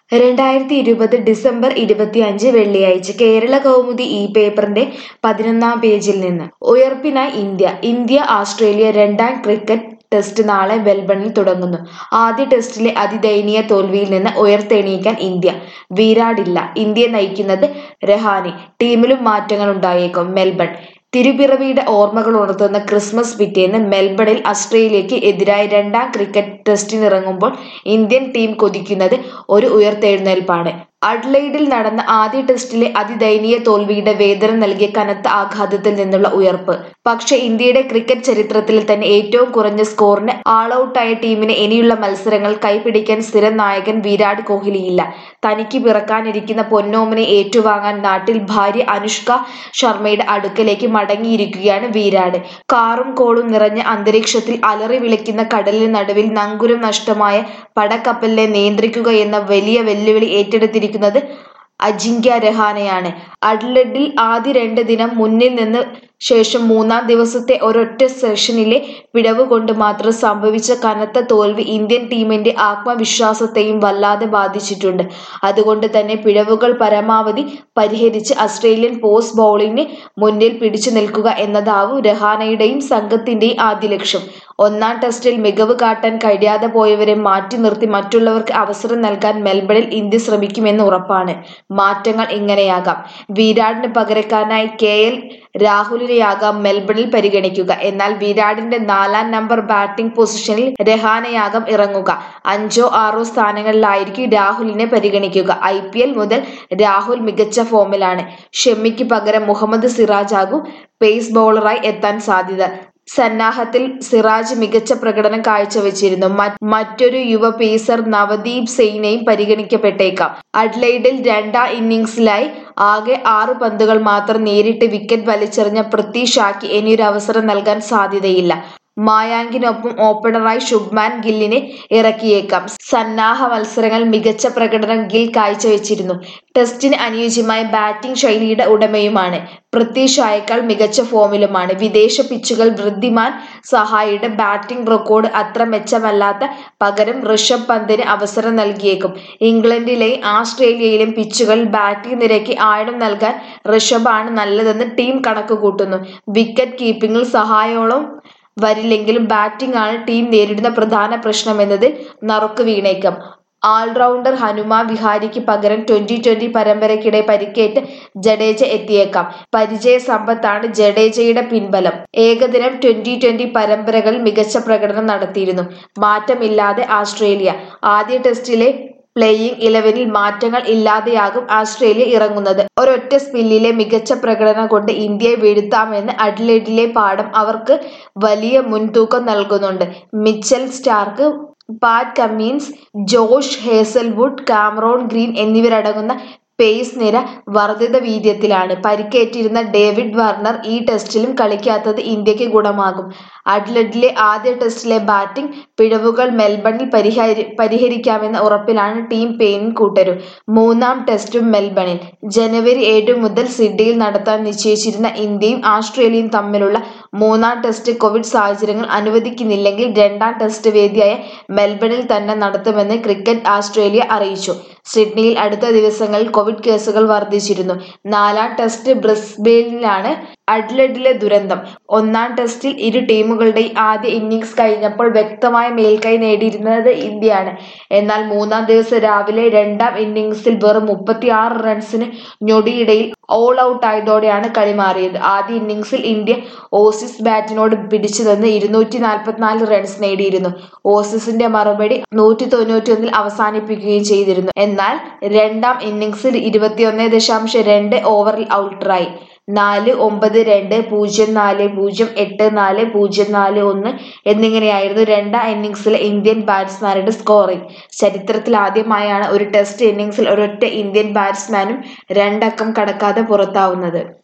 രണ്ടായിരത്തി ഇരുപത് ഡിസംബർ ഇരുപത്തിയഞ്ച് വെള്ളിയാഴ്ച കേരള കൗമുദി ഈ പേപ്പറിന്റെ പതിനൊന്നാം പേജിൽ നിന്ന് ഉയർപ്പിനായി ഇന്ത്യ ഇന്ത്യ ഓസ്ട്രേലിയ രണ്ടാം ക്രിക്കറ്റ് ടെസ്റ്റ് നാളെ മെൽബണിൽ തുടങ്ങുന്നു ആദ്യ ടെസ്റ്റിലെ അതിദയനീയ തോൽവിയിൽ നിന്ന് ഉയർത്തെണീക്കാൻ ഇന്ത്യ വിരാടില്ല ഇന്ത്യയെ നയിക്കുന്നത് രഹാനെ ടീമിലും മാറ്റങ്ങൾ ഉണ്ടായേക്കും മെൽബൺ തിരുപ്പിറവിയുടെ ഓർമ്മകൾ ഉണർത്തുന്ന ക്രിസ്മസ് പിറ്റേന്ന് മെൽബണിൽ ഓസ്ട്രേലിയയ്ക്ക് എതിരായ രണ്ടാം ക്രിക്കറ്റ് ടെസ്റ്റിനിറങ്ങുമ്പോൾ ഇന്ത്യൻ ടീം കൊതിക്കുന്നത് ഒരു ഉയർത്തെഴുന്നേൽപ്പാണ് അഡ്ലൈഡിൽ നടന്ന ആദ്യ ടെസ്റ്റിലെ അതിദയനീയ തോൽവിയുടെ വേദന നൽകിയ കനത്ത ആഘാതത്തിൽ നിന്നുള്ള ഉയർപ്പ് പക്ഷേ ഇന്ത്യയുടെ ക്രിക്കറ്റ് ചരിത്രത്തിൽ തന്നെ ഏറ്റവും കുറഞ്ഞ സ്കോറിന് ആൾ ഔട്ടായ ടീമിന് ഇനിയുള്ള മത്സരങ്ങൾ കൈപിടിക്കാൻ സ്ഥിരം നായകൻ വിരാട് കോഹ്ലിയില്ല തനിക്ക് പിറക്കാനിരിക്കുന്ന പൊന്നോമനെ ഏറ്റുവാങ്ങാൻ നാട്ടിൽ ഭാര്യ അനുഷ്ക ശർമ്മയുടെ അടുക്കലേക്ക് മടങ്ങിയിരിക്കുകയാണ് വിരാട് കാറും കോളും നിറഞ്ഞ അന്തരീക്ഷത്തിൽ അലറി വിളിക്കുന്ന കടലിന് നടുവിൽ നങ്കുരം നഷ്ടമായ പടക്കപ്പലിനെ നിയന്ത്രിക്കുക എന്ന വലിയ വെല്ലുവിളി ഏറ്റെടുത്തിരിക്കുന്നത് അജിങ്ക്യ രഹാനെയാണ് അഡ്ലഡിൽ ആദ്യ രണ്ട് ദിനം മുന്നിൽ നിന്ന് ശേഷം മൂന്നാം ദിവസത്തെ ഒരൊറ്റ സെഷനിലെ പിഴവ് കൊണ്ട് മാത്രം സംഭവിച്ച കനത്ത തോൽവി ഇന്ത്യൻ ടീമിന്റെ ആത്മവിശ്വാസത്തെയും വല്ലാതെ ബാധിച്ചിട്ടുണ്ട് അതുകൊണ്ട് തന്നെ പിഴവുകൾ പരമാവധി പരിഹരിച്ച് ഓസ്ട്രേലിയൻ പോസ്റ്റ് ബൗളിംഗിന് മുന്നിൽ പിടിച്ചു നിൽക്കുക എന്നതാവും രഹാനയുടെയും സംഘത്തിന്റെയും ആദ്യ ലക്ഷ്യം ഒന്നാം ടെസ്റ്റിൽ മികവ് കാട്ടാൻ കഴിയാതെ പോയവരെ മാറ്റി നിർത്തി മറ്റുള്ളവർക്ക് അവസരം നൽകാൻ മെൽബണിൽ ഇന്ത്യ ശ്രമിക്കുമെന്ന് ഉറപ്പാണ് മാറ്റങ്ങൾ ഇങ്ങനെയാകാം വിരാടിന് പകരക്കാരനായി കെ എൽ രാഹുലിനെയാകാം മെൽബണിൽ പരിഗണിക്കുക എന്നാൽ വിരാടിന്റെ നാലാം നമ്പർ ബാറ്റിംഗ് പൊസിഷനിൽ രഹാനെയാകാം ഇറങ്ങുക അഞ്ചോ ആറോ സ്ഥാനങ്ങളിലായിരിക്കും രാഹുലിനെ പരിഗണിക്കുക ഐ പി എൽ മുതൽ രാഹുൽ മികച്ച ഫോമിലാണ് ഷെമിക്ക് പകരം മുഹമ്മദ് സിറാജ് ആകും പേസ് ബൗളറായി എത്താൻ സാധ്യത സന്നാഹത്തിൽ സിറാജ് മികച്ച പ്രകടനം കാഴ്ചവെച്ചിരുന്നു മറ്റൊരു യുവ പേസർ നവദീപ് സെയ്നെയും പരിഗണിക്കപ്പെട്ടേക്കാം അഡ്ലൈഡിൽ രണ്ടാം ഇന്നിംഗ്സിലായി ആകെ ആറ് പന്തുകൾ മാത്രം നേരിട്ട് വിക്കറ്റ് വലിച്ചെറിഞ്ഞ പൃഥ്വി ഷായ്ക്ക് ഇനിയൊരു അവസരം നൽകാൻ സാധ്യതയില്ല മായാങ്കിനൊപ്പം ഓപ്പണറായി ശുഭ്മാൻ ഗില്ലിനെ ഇറക്കിയേക്കാം സന്നാഹ മത്സരങ്ങൾ മികച്ച പ്രകടനം ഗിൽ കാഴ്ചവെച്ചിരുന്നു ടെസ്റ്റിന് അനുയോജ്യമായ ബാറ്റിംഗ് ശൈലിയുടെ ഉടമയുമാണ് പൃഥ്വി ഷായേക്കാൾ മികച്ച ഫോമിലുമാണ് വിദേശ പിച്ചുകൾ വൃദ്ധിമാൻ സഹായിയുടെ ബാറ്റിംഗ് റെക്കോർഡ് അത്ര മെച്ചമല്ലാത്ത പകരം ഋഷഭ് പന്തിന് അവസരം നൽകിയേക്കും ഇംഗ്ലണ്ടിലെയും ആസ്ട്രേലിയയിലെയും പിച്ചുകളിൽ ബാറ്റിംഗ് നിരക്ക് ആഴം നൽകാൻ ഋഷഭാണ് നല്ലതെന്ന് ടീം കണക്കുകൂട്ടുന്നു വിക്കറ്റ് കീപ്പിംഗിൽ സഹായോളം വരില്ലെങ്കിലും ബാറ്റിംഗ് ആണ് ടീം നേരിടുന്ന പ്രധാന പ്രശ്നമെന്നതിൽ നറുക്ക് വീണേക്കാം ഓൾറൗണ്ടർ ഹനുമ വിഹാരിക്ക് പകരം ട്വന്റി ട്വന്റി പരമ്പരയ്ക്കിടെ പരിക്കേറ്റ് ജഡേജ എത്തിയേക്കാം പരിചയ സമ്പത്താണ് ജഡേജയുടെ പിൻബലം ഏകദിനം ട്വന്റി ട്വന്റി പരമ്പരകളിൽ മികച്ച പ്രകടനം നടത്തിയിരുന്നു മാറ്റമില്ലാതെ ഓസ്ട്രേലിയ ആദ്യ ടെസ്റ്റിലെ പ്ലേയിങ് ഇലവനിൽ മാറ്റങ്ങൾ ഇല്ലാതെയാകും ഓസ്ട്രേലിയ ഇറങ്ങുന്നത് ഒരൊറ്റ സ്പിന്നിലെ മികച്ച പ്രകടനം കൊണ്ട് ഇന്ത്യയെ വീഴ്ത്താമെന്ന് അഡ്ലേഡിലെ പാഠം അവർക്ക് വലിയ മുൻതൂക്കം നൽകുന്നുണ്ട് Mitchell Starc Pat Cummins Josh Hazlewood Cameron Green എന്നിവരടങ്ങുന്ന പേസ് നിര വർദ്ധിത വീര്യത്തിലാണ് പരിക്കേറ്റിരുന്ന ഡേവിഡ് വാർണർ ഈ ടെസ്റ്റിലും കളിക്കാത്തത് ഇന്ത്യക്ക് ഗുണമാകും അഡ്ലഡിലെ ആദ്യ ടെസ്റ്റിലെ ബാറ്റിംഗ് പിഴവുകൾ മെൽബണിൽ പരിഹരി പരിഹരിക്കാമെന്ന ഉറപ്പിലാണ് ടീം പെയിൻ കൂട്ടരും മൂന്നാം ടെസ്റ്റും മെൽബണിൽ ജനുവരി ഏഴ് മുതൽ സിഡ്നിയിൽ നടത്താൻ നിശ്ചയിച്ചിരുന്ന ഇന്ത്യയും ഓസ്ട്രേലിയയും തമ്മിലുള്ള മൂന്നാം ടെസ്റ്റ് കോവിഡ് സാഹചര്യങ്ങൾ അനുവദിക്കുന്നില്ലെങ്കിൽ രണ്ടാം ടെസ്റ്റ് വേദിയായ മെൽബണിൽ തന്നെ നടത്തുമെന്ന് ക്രിക്കറ്റ് ഓസ്ട്രേലിയ അറിയിച്ചു സിഡ്നിയിൽ അടുത്ത ദിവസങ്ങളിൽ കോവിഡ് കേസുകൾ വർദ്ധിച്ചിരുന്നു നാലാം ടെസ്റ്റ് ബ്രിസ്ബെയിനിലാണ് അഡ്ലഡിലെ ദുരന്തം ഒന്നാം ടെസ്റ്റിൽ ഇരു ടീമുകളുടെയും ആദ്യ ഇന്നിംഗ്സ് കഴിഞ്ഞപ്പോൾ വ്യക്തമായ മേൽക്കൈ നേടിയിരുന്നത് ഇന്ത്യയാണ് എന്നാൽ മൂന്നാം ദിവസം രാവിലെ രണ്ടാം ഇന്നിംഗ്സിൽ വെറും മുപ്പത്തിയാറ് റൺസിന് ഞൊടിയിടയിൽ ഓൾ ഔട്ട് ആയതോടെയാണ് കളി മാറിയത് ആദ്യ ഇന്നിംഗ്സിൽ ഇന്ത്യ ഓസീസ് ബാറ്റിനോട് പിടിച്ചു നിന്ന് ഇരുന്നൂറ്റി നാൽപ്പത്തിനാല് റൺസ് നേടിയിരുന്നു ഓസീസിന്റെ മറുപടി നൂറ്റി തൊണ്ണൂറ്റിയൊന്നിൽ അവസാനിപ്പിക്കുകയും ചെയ്തിരുന്നു എന്നാൽ രണ്ടാം ഇന്നിംഗ്സിൽ ഇരുപത്തിയൊന്ന് ദശാംശം രണ്ട് ഓവറിൽ ഔട്ടറായി നാല് ഒമ്പത് രണ്ട് പൂജ്യം നാല് പൂജ്യം എട്ട് നാല് പൂജ്യം നാല് ഒന്ന് എന്നിങ്ങനെയായിരുന്നു രണ്ടാം ഇന്നിംഗ്സിലെ ഇന്ത്യൻ ബാറ്റ്സ്മാരുടെ സ്കോറിംഗ് ചരിത്രത്തിൽ ആദ്യമായാണ് ഒരു ടെസ്റ്റ് ഇന്നിംഗ്സിൽ ഒരൊറ്റ ഇന്ത്യൻ ബാറ്റ്സ്മാനും രണ്ടക്കം കടക്കാതെ പുറത്താവുന്നത്